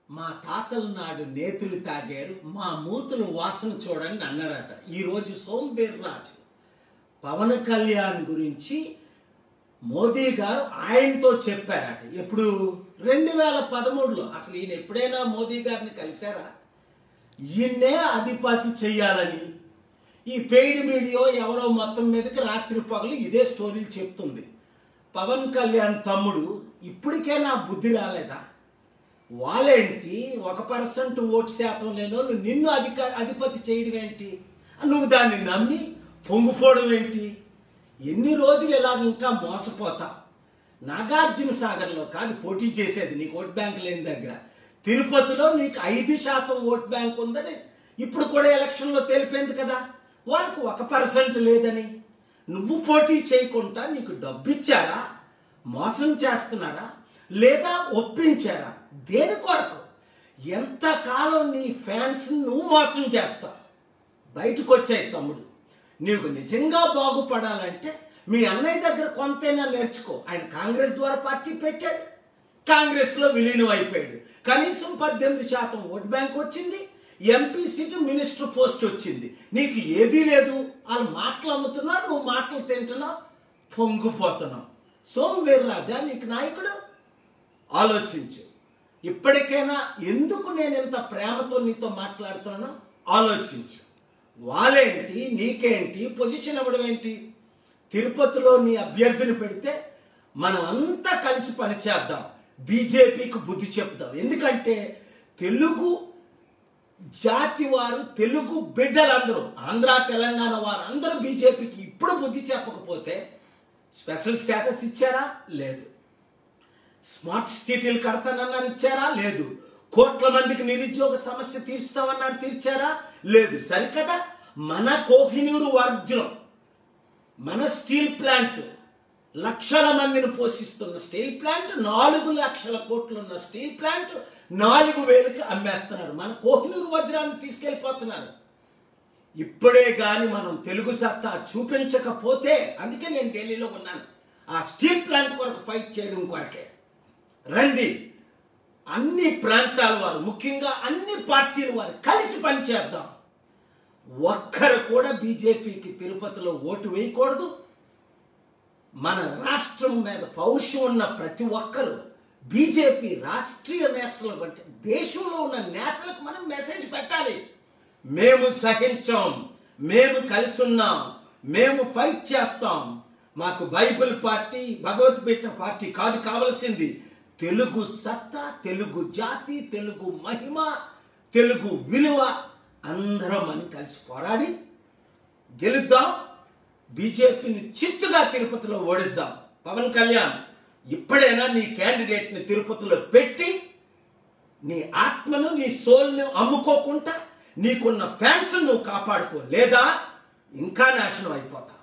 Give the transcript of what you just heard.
మా తాతల నాడు నేతులు తాగారు మా మూతులు వాసన చూడండి అన్నారట ఈరోజు సోంబీర్రాజు పవన్ కళ్యాణ్ గురించి మోదీ గారు ఆయనతో చెప్పారట ఎప్పుడు రెండు వేల పదమూడులో అసలు ఈయన ఎప్పుడైనా మోదీ గారిని కలిశారా ఈయన్నే అధిపతి చెయ్యాలని ఈ పెయిడ్ మీడియా ఎవరో మొత్తం మీదకి రాత్రి పగలు ఇదే స్టోరీలు చెప్తుంది పవన్ కళ్యాణ్ తమ్ముడు ఇప్పటికే నా బుద్ధి రాలేదా వాళ్ళేంటి ఒక పర్సెంట్ ఓటు శాతం లేనోళ్ళు నిన్ను అధిక అధిపతి చేయడం ఏంటి నువ్వు దాన్ని నమ్మి పొంగిపోవడం ఏంటి ఎన్ని రోజులు ఇలా ఇంకా మోసపోతా నాగార్జున సాగర్లో కాదు పోటీ చేసేది నీకు ఓట్ బ్యాంక్ లేని దగ్గర తిరుపతిలో నీకు ఐదు శాతం ఓట్ బ్యాంక్ ఉందని ఇప్పుడు కూడా ఎలక్షన్లో తెలిపింది కదా వాళ్ళకు ఒక పర్సెంట్ లేదని నువ్వు పోటీ చేయకుండా నీకు డబ్బు ఇచ్చారా మోసం చేస్తున్నారా లేదా ఒప్పించారా దేని కొరకు ఎంతకాలం నీ ఫ్యాన్స్ నువ్వు మోసం చేస్తావు బయటకు వచ్చాయి తమ్ముడు నీకు నిజంగా బాగుపడాలంటే మీ అన్నయ్య దగ్గర కొంతైనా నేర్చుకో ఆయన కాంగ్రెస్ ద్వారా పార్టీ పెట్టాడు కాంగ్రెస్ లో విలీనం అయిపోయాడు కనీసం పద్దెనిమిది శాతం ఓట్ బ్యాంక్ వచ్చింది ఎంపీ సీటు మినిస్టర్ పోస్ట్ వచ్చింది నీకు ఏదీ లేదు వాళ్ళు మాటలు అమ్ముతున్నారు నువ్వు మాటలు తింటున్నావు పొంగిపోతున్నావు సోమవీర్ రాజా నీకు నాయకుడు ఆలోచించు ఇప్పటికైనా ఎందుకు నేను ఇంత ప్రేమతో నీతో మాట్లాడుతున్నానో ఆలోచించు వాళ్ళేంటి నీకేంటి పొజిషన్ ఇవ్వడం ఏంటి తిరుపతిలో నీ అభ్యర్థిని పెడితే మనం అంతా కలిసి పనిచేద్దాం బీజేపీకి బుద్ధి చెప్దాం ఎందుకంటే తెలుగు జాతి వారు తెలుగు బిడ్డలందరూ ఆంధ్ర తెలంగాణ వారు అందరూ బీజేపీకి ఇప్పుడు బుద్ధి చెప్పకపోతే స్పెషల్ స్టేటస్ ఇచ్చారా లేదు స్మార్ట్ సిటీలు కడతానన్నారు ఇచ్చారా లేదు కోట్ల మందికి నిరుద్యోగ సమస్య తీర్చుతామన్నారు తీర్చారా లేదు సరికదా మన కోహినూరు వర్జనం మన స్టీల్ ప్లాంట్ లక్షల మందిని పోషిస్తున్న స్టీల్ ప్లాంట్ నాలుగు లక్షల కోట్లు ఉన్న స్టీల్ ప్లాంట్ నాలుగు వేలకి అమ్మేస్తున్నారు మన కోహినూరు వజ్రాన్ని తీసుకెళ్ళిపోతున్నారు ఇప్పుడే గాని మనం తెలుగు సత్తా చూపించకపోతే అందుకే నేను ఢిల్లీలో ఉన్నాను ఆ స్టీల్ ప్లాంట్ కొరకు ఫైట్ చేయడం కొరకే రండి అన్ని ప్రాంతాల వారు ముఖ్యంగా అన్ని పార్టీల వారు కలిసి పనిచేద్దాం ఒక్కరు కూడా బీజేపీకి తిరుపతిలో ఓటు వేయకూడదు మన రాష్ట్రం మీద పౌరుషం ఉన్న ప్రతి ఒక్కరు బీజేపీ రాష్ట్రీయ నేషనల్ అంటే దేశంలో ఉన్న నేతలకు మనం మెసేజ్ పెట్టాలి మేము సహించాం మేము కలిసి ఉన్నాం మేము ఫైట్ చేస్తాం మాకు బైబిల్ పార్టీ భగవద్గీత పార్టీ కాదు కావలసింది తెలుగు సత్తా తెలుగు జాతి తెలుగు మహిమ తెలుగు విలువ అందరం అని కలిసి పోరాడి గెలుద్దాం బీజేపీని చిత్తుగా తిరుపతిలో ఓడిద్దాం పవన్ కళ్యాణ్ ఇప్పుడైనా నీ క్యాండిడేట్ని తిరుపతిలో పెట్టి నీ ఆత్మను నీ సోల్ను అమ్ముకోకుండా నీకున్న ఫ్యాన్స్ నువ్వు కాపాడుకో లేదా ఇంకా నాశనం అయిపోతా